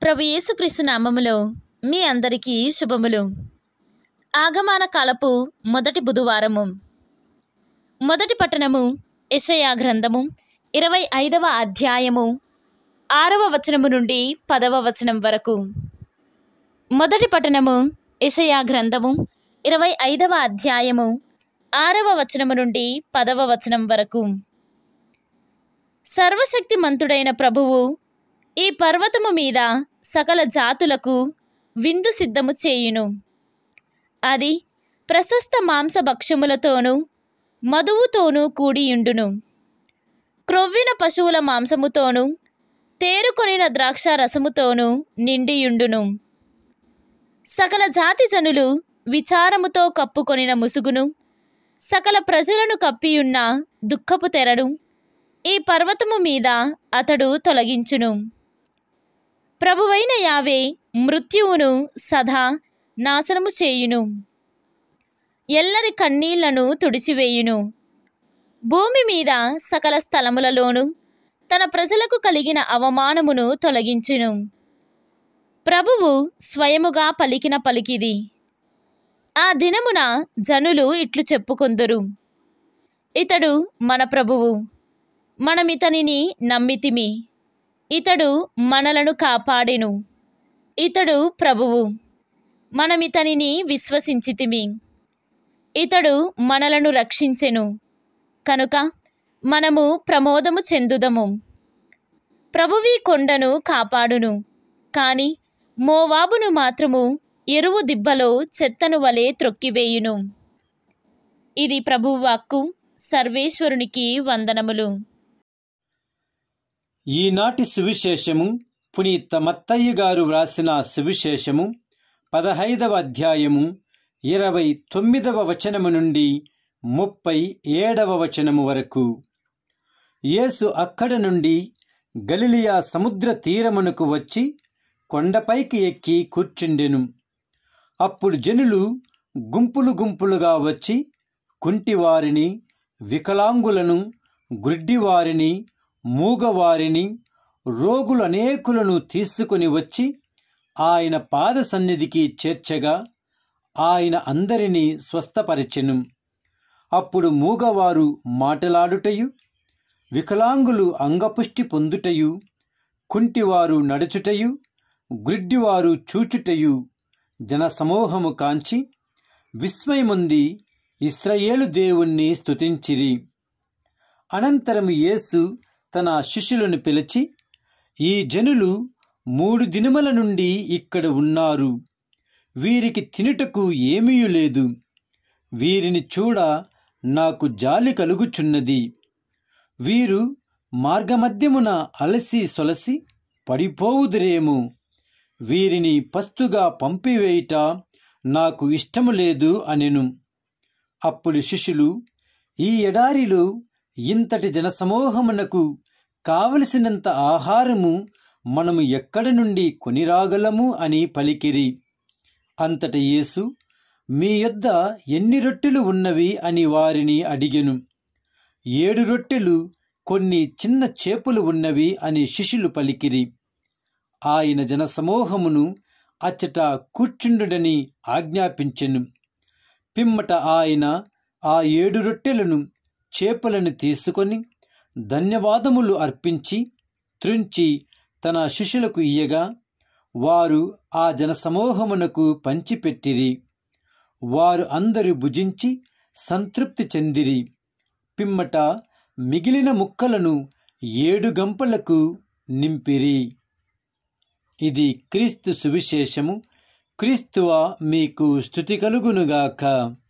ప్రభు యేసుక్రీస్తు నామములో మీ అందరికీ శుభములు ఆగమాన కాలపు మొదటి బుధవారము మొదటి పట్టణము యెషయా గ్రంథము ఇరవై ఐదవ అధ్యాయము ఆరవ వచనము నుండి పదవ వచనం వరకు మొదటి పట్టణము యెషయా గ్రంథము ఇరవై ఐదవ అధ్యాయము ఆరవ వచనము నుండి పదవ వచనం వరకు సర్వశక్తిమంతుడైన ప్రభువు ఈ పర్వతము మీద సకల జాతులకు విందు సిద్ధము చేయును అది ప్రశస్త మాంస భక్ష్యములతోనూ మధువుతోనూ కూడియుండును క్రొవ్విన పశువుల మాంసముతోనూ తేరుకొనిన ద్రాక్ష రసముతోనూ నిండియుండును సకల జాతి జనులు విచారముతో కప్పుకొనిన ముసుగును సకల ప్రజలను కప్పియున్న దుఃఖపు తెరను ఈ పర్వతము మీద అతడు తొలగించును ప్రభువైన యావే మృత్యువును సదా నాశనము చేయును ఎల్లరి కన్నీళ్లను తుడిచివేయును భూమి మీద సకల స్థలములలోను తన ప్రజలకు కలిగిన అవమానమును తొలగించును ప్రభువు స్వయముగా పలికిన పలికిది ఆ దినమున జనులు ఇట్లు చెప్పుకొందురు ఇతడు మన ప్రభువు మనమితనిని నమ్మితిమి ఇతడు మనలను కాపాడెను ఇతడు ప్రభువు మనమితనిని విశ్వసించితిమి ఇతడు మనలను రక్షించెను కనుక మనము ప్రమోదము చెందుదము ప్రభువి కొండను కాపాడును కాని మోవాబును మాత్రము ఎరువు దిబ్బలో చెత్తను వలె త్రొక్కివేయును ఇది ప్రభువు వాక్కు సర్వేశ్వరునికి వందనములు ఈనాటి సువిశేషము పునీత మత్తయ్య గారు వ్రాసిన సువిశేషము పదహైదవ అధ్యాయము ఇరవై తొమ్మిదవ వచనము నుండి ముప్పై ఏడవ వచనము వరకు యేసు అక్కడ నుండి గలిలియా సముద్ర తీరమునకు వచ్చి కొండపైకి ఎక్కి కూర్చుండెను అప్పుడు జనులు గుంపులు గుంపులుగా వచ్చి కుంటివారిని వికలాంగులను గ్రుడ్డివారిని మూగవారిని రోగులనేకులను తీసుకుని వచ్చి ఆయన పాద సన్నిధికి చేర్చగా ఆయన అందరినీ స్వస్థపరిచెను అప్పుడు మూగవారు మాటలాడుటయు వికలాంగులు అంగపుష్టి పొందుటయు కుంటివారు నడుచుటయు గ్రుడ్డివారు చూచుటయు జనసమూహము కాంచి విస్మయముంది ఇస్రయేలు దేవుణ్ణి స్తుతించిరి అనంతరం యేసు తన శిష్యులను పిలిచి ఈ జనులు మూడు దినముల నుండి ఇక్కడ ఉన్నారు వీరికి తినుటకు ఏమీయూ లేదు వీరిని చూడ నాకు జాలి కలుగుచున్నది వీరు మార్గమధ్యమున అలసి సొలసి పడిపోవుదురేమో వీరిని పస్తుగా పంపివేయుట నాకు ఇష్టము లేదు అనెను అప్పుడు శిష్యులు ఈ ఎడారిలో ఇంతటి జనసమూహమునకు కావలసినంత ఆహారము మనము ఎక్కడి నుండి కొనిరాగలము అని పలికిరి అంతట యేసు మీ యొద్ద ఎన్ని రొట్టెలు ఉన్నవి అని వారిని అడిగెను ఏడు రొట్టెలు కొన్ని చిన్న చేపలు ఉన్నవి అని శిష్యులు పలికిరి ఆయన జనసమూహమును అచ్చట కూర్చుండుడని ఆజ్ఞాపించెను పిమ్మట ఆయన ఆ ఏడు రొట్టెలను చేపలను తీసుకొని ధన్యవాదములు అర్పించి త్రుంచి తన శిష్యులకు ఇయ్యగా వారు ఆ జనసమూహమునకు పంచిపెట్టిరి వారు అందరూ భుజించి సంతృప్తి చెందిరి పిమ్మట మిగిలిన ముక్కలను ఏడు గంపలకు నింపిరి ఇది క్రీస్తు సువిశేషము క్రీస్తువ మీకు స్థుతి కలుగునుగాక